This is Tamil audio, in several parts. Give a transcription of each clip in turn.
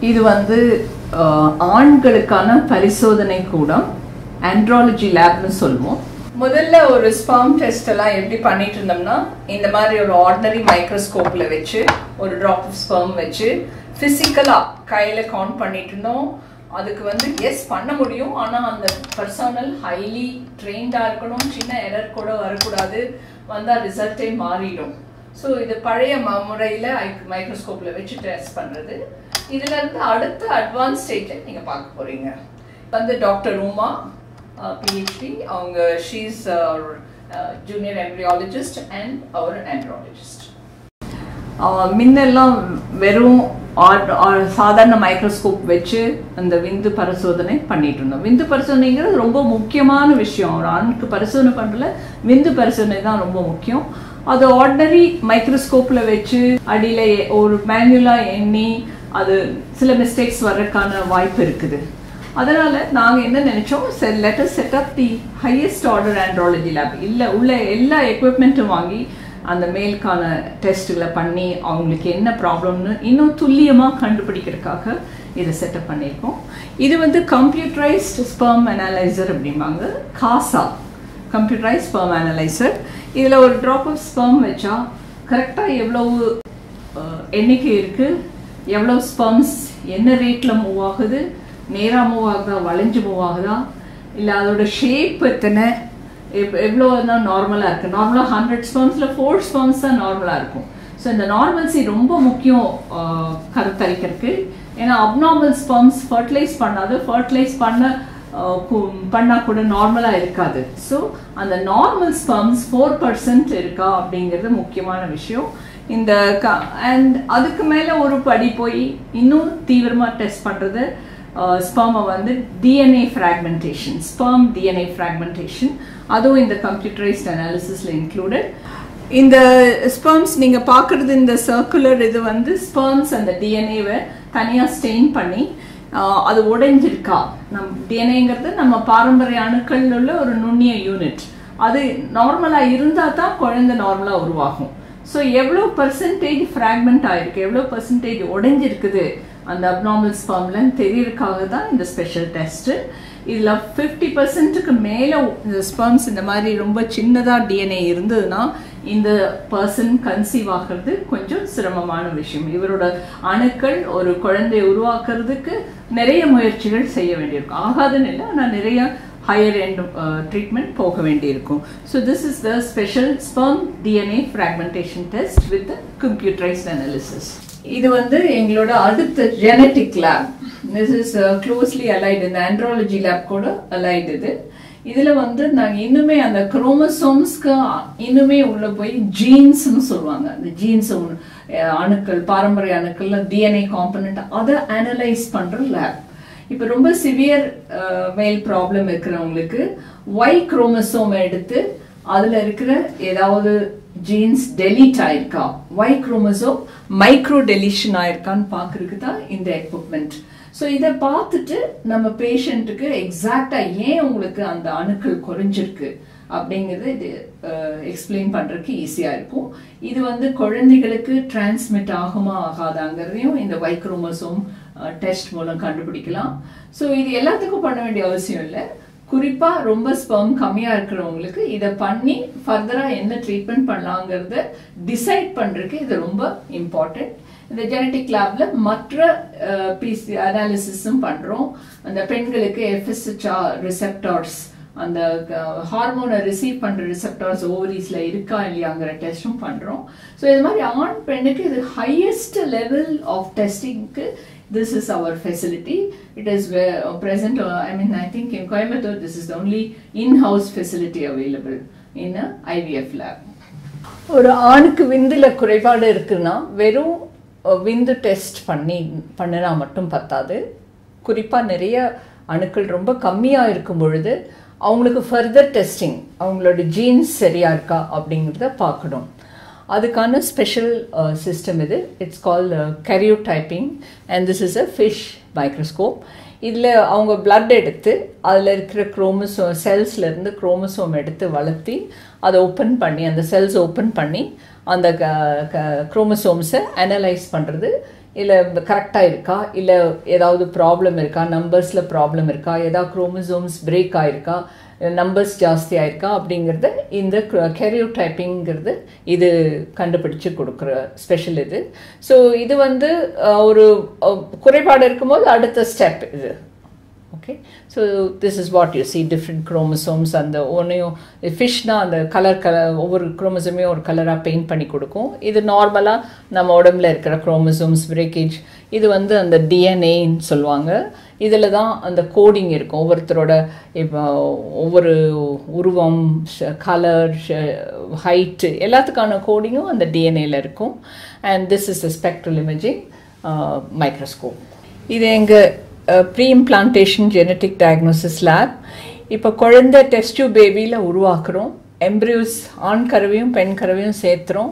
இது வந்து அஹ், ஆண்களுக்கான பரிசோதனை கூடம் ஆண்ட்ராலஜி லேப்னு சொல்லுவோம் முதல்ல ஒரு ஸ்பாம் டெஸ்ட் எல்லாம் எப்படி பண்ணிட்டு இருந்தோம்னா இந்த மாதிரி ஒரு ஆர்டினரி மைக்ரோஸ்கோப்ல வச்சு ஒரு ட்ராப் ஆஃப் ஸ்பெர்ம் வச்சு பிசிக்கலா கையில கவுண்ட் பண்ணிட்டு இருந்தோம் அதுக்கு வந்து எஸ் பண்ண முடியும் ஆனா அந்த பர்சனல் ஹைலி ட்ரெயின்டா இருக்கணும் சின்ன எரர் கூட வரக்கூடாது வந்தா ரிசல்ட்டே மாறிடும் ஸோ இது பழைய ம- முறையில மைக்ரோஸ்கோப்ல வச்சு டெஸ்ட் பண்றது இதுல இருந்து அடுத்த அட்வான்ஸ் ஸ்டேஜை நீங்க பார்க்க போறீங்க வந்து டாக்டர் உமா பிஹெச்டி அவங்க ஷீஸ் ஜூனியர் எம்ப்ரியாலஜிஸ்ட் அண்ட் அவர் ஆண்ட்ராலஜிஸ்ட் ஆஹ் முன்னெல்லாம் வெறும் ஆட்- ஆ- சாதாரண மைக்ரோஸ்கோப் வச்சு அந்த விந்து பரிசோதனை பண்ணிட்டு இருந்தோம் விந்து பரிசோதனைங்கிறது ரொம்ப முக்கியமான விஷயம் ஒரு ஆணுக்கு பரிசோதனை பண்றதுல விந்து பரிசோதனை தான் ரொம்ப முக்கியம் அது ஆர்டினரி மைக்ரோஸ்கோப்ல வச்சு அடியில எ- ஒரு மேனுவலா எண்ணி அது சில மிஸ்டேக்ஸ் வர்றதுக்கான வாய்ப்பு இருக்குது அதனால நாங்க என்ன நினைச்சோம் சரி let us set up the highest order andrology lab இல்ல உள்ள எல்லா எக்யூப்மெண்ட்டும் வாங்கி அந்த மேலுக்கான டெஸ்ட்டுகளை பண்ணி அவங்களுக்கு என்ன ப்ராப்ளம்னு இன்னும் துல்லியமாக கண்டுபிடிக்கிறதுக்காக இதை செட்டப் பண்ணியிருக்கோம் இது வந்து கம்ப்யூட்டரைஸ்டு ஸ்பெர்ம் அனலைசர் அப்படிம்பாங்க காசா கம்ப்யூட்டரைஸ் ஸ்பெர்ம் அனலைசர் இதில் ஒரு ட்ராப் ஆஃப் ஸ்பெர்ம் வச்சா கரெக்டாக எவ்வளவு அஹ், எண்ணிக்கை இருக்குது எவ்வளோ ஸ்பெர்ம்ஸ் என்ன ரேட்டில் மூவ் ஆகுது நேராக மூவ் ஆகுதா வளைஞ்சு மூவ் ஆகுதா இல்லை அதோட ஷேப் எத்தனை எவ்- எவ்வளோ தான் நார்மலாக இருக்குது நார்மலாக ஹண்ட்ரட் ஸ்பெர்ம்ஸில் ஃபோர் ஸ்பெர்ம்ஸ் தான் நார்மலாக இருக்கும் ஸோ இந்த நார்மல்சி ரொம்ப முக்கியம் ஆஹ், கருத்தரிக்கிறதுக்கு ஏன்னா அப்நார்மல் ஸ்பெர்ம்ஸ் ஃபர்டிலைஸ் பண்ணாது ஃபர்டிலைஸ் பண்ண ஆஹ், கு- பண்ணா கூட நார்மலாக இருக்காது ஸோ அந்த நார்மல் ஸ்பெர்ம்ஸ் ஃபோர் பர்சன்ட் இருக்கா அப்படிங்கிறது முக்கியமான விஷயம் இந்த க அண்ட் அதுக்கு மேலே ஒரு படி போய் இன்னும் தீவிரமாக டெஸ்ட் பண்ணுறது ஸ்பெர்மை வந்து DNA fragmentation sperm DNA fragmentation அதுவும் இந்த கம்ப்யூட்டரைஸ்ட் அனாலிசிஸில் இன்க்ளூடட் இந்த ஸ்பெர்ம்ஸ் நீங்கள் பார்க்குறது இந்த சர்க்குலர் இது வந்து ஸ்பெர்ம்ஸ் அந்த டிஎன்ஏவை தனியாக ஸ்டெயின் பண்ணி ஆஹ், அது உடைஞ்சிருக்கா நம் டிஎன்ஏங்கிறது நம்ம பாரம்பரிய அணுக்கள் உள்ள ஒரு நுண்ணிய யூனிட் அது நார்மலாக இருந்தால் தான் குழந்தை நார்மலாக உருவாகும் ஸோ எவ்வளோ பர்சன்டேஜ் ஃப்ராக்மெண்ட் ஆயிருக்கு எவ்வளோ பர்சன்டேஜ் உடைஞ்சிருக்குது அந்த அப்நார்மல் ஸ்பெர்ம்லன்னு தெரியறதுக்காக தான் இந்த ஸ்பெஷல் டெஸ்ட்டு இதில் ஃபிஃப்டி பர்சன்ட்டுக்கு மேலே இந்த ஸ்பெர்ம்ஸ் இந்த மாதிரி ரொம்ப சின்னதாக டிஎன்ஏ இருந்ததுன்னா இந்த பர்சன் கன்சீவ் ஆகிறது கொஞ்சம் சிரமமான விஷயம் இவரோட அணுக்கள் ஒரு குழந்தையை உருவாக்குறதுக்கு நிறைய முயற்சிகள் செய்ய வேண்டியிருக்கும் ஆகாதுன்னு இல்லை ஆனால் நிறைய ஹையர் எண்ட் ட்ரீட்மெண்ட் போக வேண்டியிருக்கும் so this is the special sperm DNA fragmentation test with computerized analysis இது வந்து எங்களோட அடுத்த genetic lab this is closely allied இந்த ஆண்ட்ராலஜி லேப் கூட அலைடு இது இதுல வந்து நாங்க இன்னுமே அந்த குரோமசோம்ஸ்க்கு இன்னுமே உள்ள போய் ஜீன்ஸ்னு சொல்லுவாங்க அந்த ஜீன்ஸ் அணுக்கள் பாரம்பரிய அணுக்கள்ல டிஎன்ஏ காம்பனண்ட் அதை அனலைஸ் பண்ற லேப் இப்போ ரொம்ப சிவியர் மேல் ப்ராப்ளம் இருக்கிறவங்களுக்கு ஒய் குரோமசோம் எடுத்து அதுல இருக்கிற ஏதாவது ஜீன்ஸ் டெலீட் ஆயிருக்கா ஒய் குரோமசோம் மைக்ரோ டெலிஷன் ஆயிருக்கான்னு பார்க்கறதுக்கு தான் இந்த எக்யூப்மெண்ட் ஸோ இதை பார்த்துட்டு நம்ம பேஷண்ட்டுக்கு எக்ஸாக்டா ஏன் உங்களுக்கு அந்த அணுக்கள் குறைஞ்சிருக்கு அப்படிங்கிறது இது எக்ஸ்பிளைன் பண்றதுக்கு ஈஸியா இருக்கும் இது வந்து குழந்தைகளுக்கு டிரான்ஸ்மிட் ஆகுமா ஆகாதாங்கிறதையும் இந்த வைக்ரோமோசோம் டெஸ்ட் மூலம் கண்டுபிடிக்கலாம் ஸோ இது எல்லாத்துக்கும் பண்ண வேண்டிய அவசியம் இல்லை குறிப்பா ரொம்ப ஸ்பெர்ம் கம்மியா இருக்கிறவங்களுக்கு இதை பண்ணி ஃபர்தரா என்ன ட்ரீட்மெண்ட் பண்ணலாங்கிறத டிசைட் பண்றதுக்கு இது ரொம்ப இம்பார்ட்டன்ட் இந்த ஜெனட்டிக் லேப்ல மற்ற பிசி அனாலிசிஸும் பண்றோம் அந்த பெண்களுக்கு எஃப்எஸ்ஹெச்ஆர் ரிசெப்டார்ஸ் அந்த ஹார்மோனை ரிசீவ் பண்ற ரிசெப்டார்ஸ் ஓவரிஸ்ல இருக்கா இல்லையாங்கிற டெஸ்டும் பண்றோம் ஸோ இது மாதிரி ஆண் பெண்ணுக்கு இது ஹையஸ்ட் லெவல் ஆஃப் டெஸ்டிங்க்கு this is our facility. It is where, uh, present, uh, I mean, I think in Coimbatore, this is the only in-house facility available in a IVF lab. ஒரு ஆணுக்கு விந்துல குறைபாடு இருக்குன்னா வெறும் அஹ், விந்து டெஸ்ட் பண்ணி பண்ணினா மட்டும் பத்தாது குறிப்பாக நிறைய அணுக்கள் ரொம்ப கம்மியாக இருக்கும் பொழுது அவங்களுக்கு ஃபர்தர் டெஸ்டிங் அவங்களோட ஜீன்ஸ் சரியா இருக்கா அப்படிங்கிறத பார்க்கணும் அதுக்கான ஸ்பெஷல் சிஸ்டம் இது it's called karyotyping and this is a FISH microscope இதில் அவங்க blood எடுத்து அதில் இருக்கிற குரோமசோ செல்ஸ்லேருந்து குரோமசோம் எடுத்து வளர்த்தி அதை ஓப்பன் பண்ணி அந்த செல்ஸ் ஓப்பன் பண்ணி அந்த குரோமசோம்ஸை அனலைஸ் பண்ணுறது இல்லை கரெக்டாக இருக்கா இல்லை ஏதாவது ப்ராப்ளம் இருக்கா நம்பர்ஸில் ப்ராப்ளம் இருக்கா ஏதாவது குரோமோசோம்ஸ் பிரேக் ஆயிருக்கா நம்பர்ஸ் ஜாஸ்தி ஆயிருக்கா அப்படிங்கிறத இந்த கெரியோடைப்பிங்கிறது இது கண்டுபிடிச்சு கொடுக்குற ஸ்பெஷல் இது ஸோ இது வந்து அஹ், ஒரு அஹ், குறைபாடு இருக்கும்போது அடுத்த ஸ்டெப் இது okay so this is what you see different chromosomes அந்த ஒன்றையும் ஃபிஷ்னா அந்த கலர் கலர் ஒவ்வொரு குரோமோசோமையும் ஒரு கலராக பெயிண்ட் பண்ணி கொடுக்கும் இது நார்மலாக நம்ம உடம்புல இருக்கிற குரோமோசோம்ஸ் பிரேக்கேஜ் இது வந்து அந்த டிஎன்ஏன்னு சொல்லுவாங்க இதில் தான் அந்த கோடிங் இருக்கும் ஒவ்வொருத்தரோட இப்போ ஒவ்வொரு உருவம் கலர் ஹைட்டு எல்லாத்துக்கான கோடிங்கும் அந்த டிஎன்ஏல இருக்கும் and this is the spectral imaging microscope இது எங்கள் pre implantation genetic diagnosis lab இப்போ குழந்தை டெஸ்ட் டியூப் பேபியில் உருவாக்குறோம் எம்ப்ரியூஸ் ஆண் கருவையும் பெண் கருவையும் சேர்த்துறோம்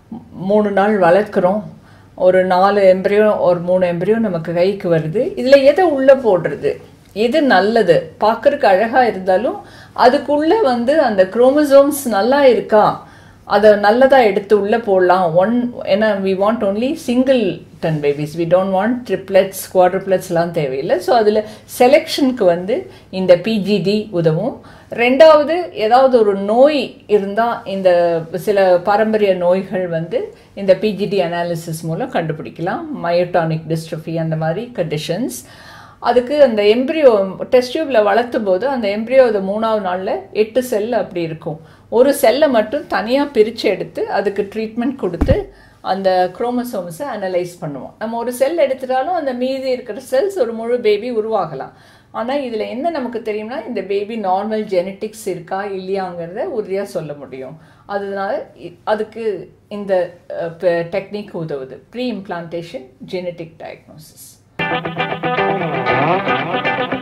மூணு நாள் வளர்க்குறோம் ஒரு நாலு எம்ப்ரியோ ஒரு மூணு எம்ப்ரியோ நமக்கு கைக்கு வருது இதில் எதை உள்ளே போடுறது எது நல்லது பார்க்கறதுக்கு அழகாக இருந்தாலும் அதுக்குள்ளே வந்து அந்த குரோமோசோம்ஸ் நல்லா இருக்கா அதை நல்லதாக எடுத்து உள்ளே போடலாம் ஒன் ஏன்னா we want only singleton babies we don't want triplets குவாட்ரிப்ளெட்ஸ்லாம் தேவையில்லை ஸோ அதில் செலெக்ஷனுக்கு வந்து இந்த பிஜிடி உதவும் ரெண்டாவது ஏதாவது ஒரு நோய் இருந்தால் இந்த சில பாரம்பரிய நோய்கள் வந்து இந்த பிஜிடி அனாலிசிஸ் மூலம் கண்டுபிடிக்கலாம் மயோட்டானிக் டிஸ்ட்ரஃபி அந்த மாதிரி கண்டிஷன்ஸ் அதுக்கு அந்த எம்ப்ரியோ டெஸ்ட் டியூப்ல வளர்த்தும் போது அந்த எம்ப்ரியோ அது மூணாவது நாளில் எட்டு செல் அப்படி இருக்கும் ஒரு செல்லை மட்டும் தனியாக பிரித்து எடுத்து அதுக்கு ட்ரீட்மெண்ட் கொடுத்து அந்த குரோமோசோம்ஸை அனலைஸ் பண்ணுவோம் நம்ம ஒரு செல் எடுத்துட்டாலும் அந்த மீதி இருக்கிற செல்ஸ் ஒரு முழு பேபி உருவாகலாம் ஆனால் இதில் என்ன நமக்கு தெரியும்னா இந்த பேபி நார்மல் ஜெனட்டிக்ஸ் இருக்கா இல்லையாங்கிறத உறுதியாக சொல்ல முடியும் அதனால இ- அதுக்கு இந்த டெக்னிக் உதவுது ப்ரீ இம்ப்ளான்டேஷன் ஜெனட்டிக் டயக்னோசிஸ்